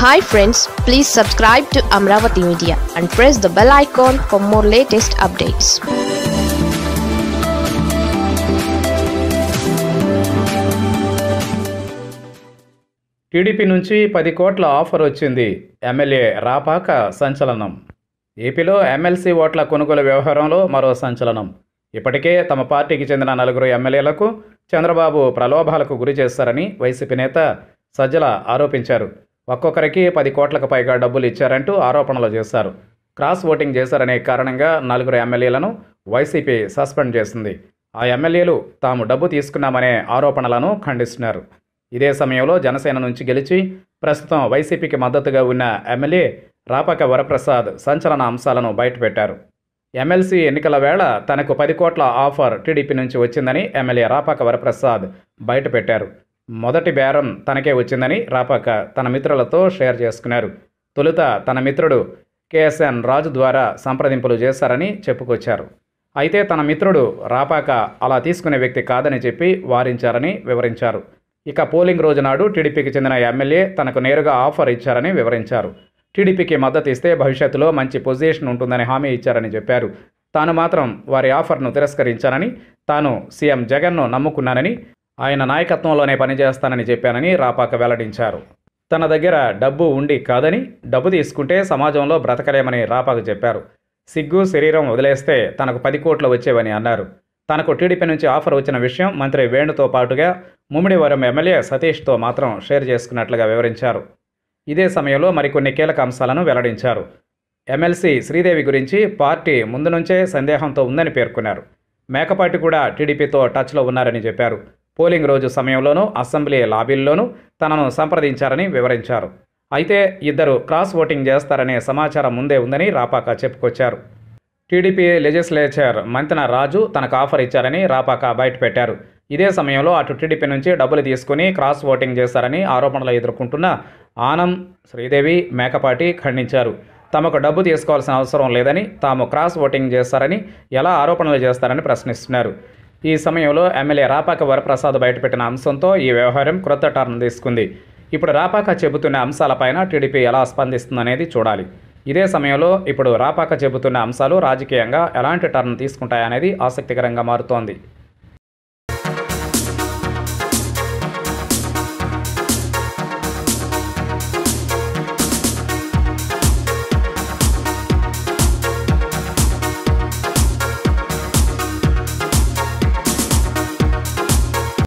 hi friends please subscribe to Amaravati media and press the bell icon for more latest updates TDP నుంచి పది కోట్ల offer వచ్చింది MLA Rapaka సంచలనం ఏపీలో ఎమ్మెల్సీ ఓట్ల కొనుగోలు వ్యవహారంలో మరో సంచలనం ఇప్పటికే తమ పార్టీకి చెందిన నలుగురు ఎమ్మెల్యేలకు చంద్రబాబు ప్రలోభాలకు గురి చేస్తారని వైసీపీ నేత సజ్జల ఆరోపించారు ఒక్కొక్కరికి పది కోట్లకు పైగా డబ్బులు ఇచ్చారంటూ ఆరోపణలు చేశారు క్రాస్ ఓటింగ్ చేశారనే కారణంగా నలుగురు ఎమ్మెల్యేలను వైసీపీ సస్పెండ్ చేసింది ఆ ఎమ్మెల్యేలు తాము డబ్బు తీసుకున్నామనే ఆరోపణలను ఖండిస్తున్నారు ఇదే సమయంలో జనసేన నుంచి గెలిచి ప్రస్తుతం వైసీపీకి మద్దతుగా ఉన్న ఎమ్మెల్యే రాపక వరప్రసాద్ సంచలన అంశాలను బయటపెట్టారు ఎమ్మెల్సీ ఎన్నికల వేళ తనకు పది కోట్ల ఆఫర్ టీడీపీ నుంచి వచ్చిందని ఎమ్మెల్యే రాపాక వరప్రసాద్ బయటపెట్టారు మొదటి బేరం తనకే వచ్చిందని రాపాక తన మిత్రులతో షేర్ చేసుకున్నారు తొలుత తన మిత్రుడు కేఎస్ఎన్ రాజు ద్వారా సంప్రదింపులు చేశారని చెప్పుకొచ్చారు అయితే తన మిత్రుడు రాపాక అలా తీసుకునే వ్యక్తి కాదని చెప్పి వారించారని వివరించారు ఇక పోలింగ్ రోజు నాడు టీడీపీకి చెందిన ఎమ్మెల్యే తనకు నేరుగా ఆఫర్ ఇచ్చారని వివరించారు టీడీపీకి మద్దతు ఇస్తే భవిష్యత్తులో మంచి పొజిషన్ ఉంటుందని హామీ ఇచ్చారని చెప్పారు తాను మాత్రం వారి ఆఫర్ను తిరస్కరించానని తాను సీఎం జగన్ను నమ్ముకున్నానని ఆయన నాయకత్వంలోనే పనిచేస్తానని చెప్పానని రాపాక వెల్లడించారు తన దగ్గర డబ్బు ఉండి కాదని డబ్బు తీసుకుంటే సమాజంలో బ్రతకలేమని రాపాక చెప్పారు సిగ్గు శరీరం వదిలేస్తే తనకు పది కోట్లు వచ్చేవని అన్నారు తనకు టీడీపీ నుంచి ఆఫర్ వచ్చిన విషయం మంత్రి వేణుతో పాటుగా ముమ్మిడివరం ఎమ్మెల్యే సతీష్తో మాత్రం షేర్ చేసుకున్నట్లుగా వివరించారు ఇదే సమయంలో మరికొన్ని కీలక అంశాలను వెల్లడించారు ఎమ్మెల్సీ శ్రీదేవి గురించి పార్టీ ముందు నుంచే సందేహంతో ఉందని పేర్కొన్నారు మేకపాటి కూడా టీడీపీతో టచ్లో ఉన్నారని చెప్పారు పోలింగ్ రోజు సమయంలోనూ అసెంబ్లీ లాబీల్లోనూ తనను సంప్రదించారని వివరించారు అయితే ఇద్దరు క్రాస్ ఓటింగ్ చేస్తారనే సమాచారం ముందే ఉందని రాపాక చెప్పుకొచ్చారు టీడీపీ లెజిస్లేచర్ మంతెన రాజు తనకు ఆఫర్ ఇచ్చారని రాపాక బయటపెట్టారు ఇదే సమయంలో అటు టీడీపీ నుంచి డబ్బులు తీసుకుని క్రాస్ ఓటింగ్ చేశారని ఆరోపణలు ఎదుర్కొంటున్న ఆనం శ్రీదేవి మేకపాటి ఖండించారు తమకు డబ్బు తీసుకోవాల్సిన అవసరం లేదని తాము క్రాస్ ఓటింగ్ చేస్తారని ఎలా ఆరోపణలు చేస్తారని ప్రశ్నిస్తున్నారు ఈ సమయంలో ఎమ్మెల్యే రాపాక వరప్రసాద్ బయటపెట్టిన అంశంతో ఈ వ్యవహారం క్రొత్త టర్న్ తీసుకుంది ఇప్పుడు రాపాక చెబుతున్న అంశాలపైన టీడీపీ ఎలా స్పందిస్తుందనేది చూడాలి ఇదే సమయంలో ఇప్పుడు రాపాక చెబుతున్న అంశాలు రాజకీయంగా ఎలాంటి టర్న్ తీసుకుంటాయనేది ఆసక్తికరంగా మారుతోంది